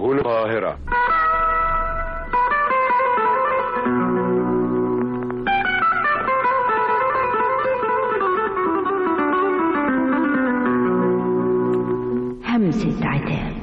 هنا القاهرة همسة عتاب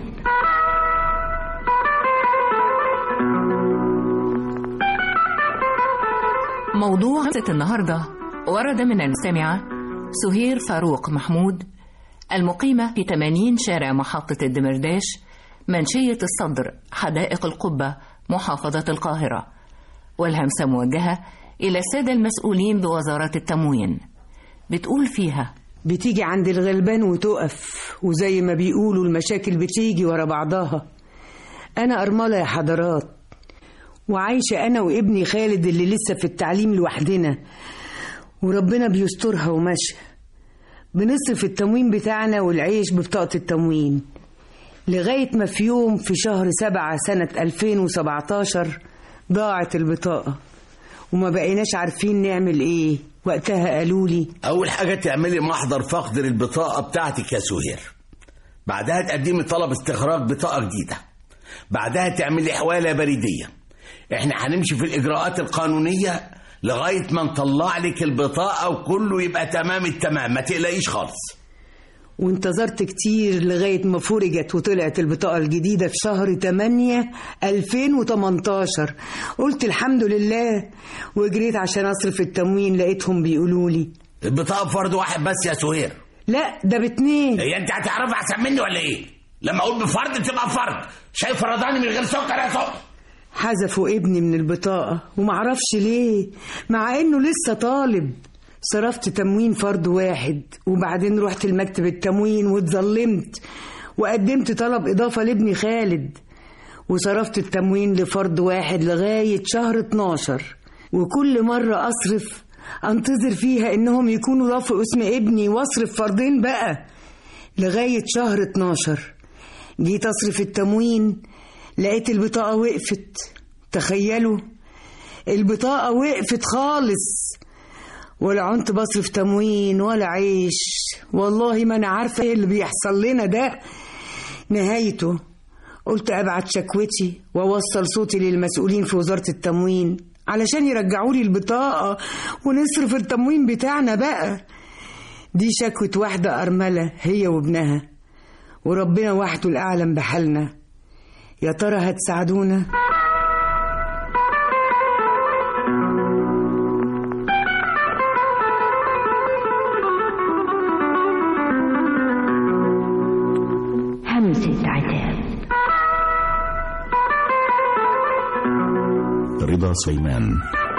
موضوع همسة النهاردة ورد من المستمعة سهير فاروق محمود المقيمة في 80 شارع محطة الدمرداش منشية الصدر حدائق القبة محافظة القاهرة والهمسة موجهة إلى السادة المسؤولين بوزارة التموين بتقول فيها بتيجي عند الغلبان وتقف وزي ما بيقولوا المشاكل بتيجي ورا بعضها أنا أرملة يا حضرات وعايشة أنا وابني خالد اللي لسه في التعليم لوحدنا وربنا بيسترها وماشية بنصرف التموين بتاعنا والعيش ببطاقة التموين لغاية ما في يوم في شهر سبعة سنة 2017 ضاعت البطاقة وما بقيناش عارفين نعمل ايه وقتها قالوا لي اول حاجه تعملي محضر فقد للبطاقه بتاعتك يا سهير بعدها تقدمي طلب استخراج بطاقه جديده بعدها تعملي حواله بريديه احنا هنمشي في الاجراءات القانونيه لغايه ما نطلع لك البطاقه وكله يبقى تمام التمام ما تقلقيش خالص وانتظرت كتير لغاية ما فرجت وطلعت البطاقة الجديدة في شهر 8 2018 قلت الحمد لله وجريت عشان أصرف التموين لقيتهم بيقولوا لي البطاقه بفرد واحد بس يا سهير لا ده باتنين هي انت هتعرفي احسن مني ولا ايه لما اقول بفرد تبقى فرد شايف رضاني من غير سكر يا سكر حذفوا ابني من البطاقة ومعرفش ليه مع انه لسه طالب صرفت تموين فرد واحد وبعدين رحت المكتب التموين واتظلمت وقدمت طلب إضافة لابني خالد وصرفت التموين لفرد واحد لغاية شهر 12 وكل مرة أصرف أنتظر فيها إنهم يكونوا ضافوا اسم ابني وأصرف فردين بقى لغاية شهر 12 جيت أصرف التموين لقيت البطاقة وقفت تخيلوا البطاقة وقفت خالص ولا عنت بصرف تموين ولا عيش والله ما انا عارفه ايه اللي بيحصل لنا ده نهايته قلت ابعت شكوتي واوصل صوتي للمسؤولين في وزاره التموين علشان يرجعوا لي البطاقه ونصرف التموين بتاعنا بقى دي شكوة واحدة أرملة هي وابنها وربنا وحده الأعلم بحالنا يا ترى هتساعدونا؟ همسة عتاب رضا سليمان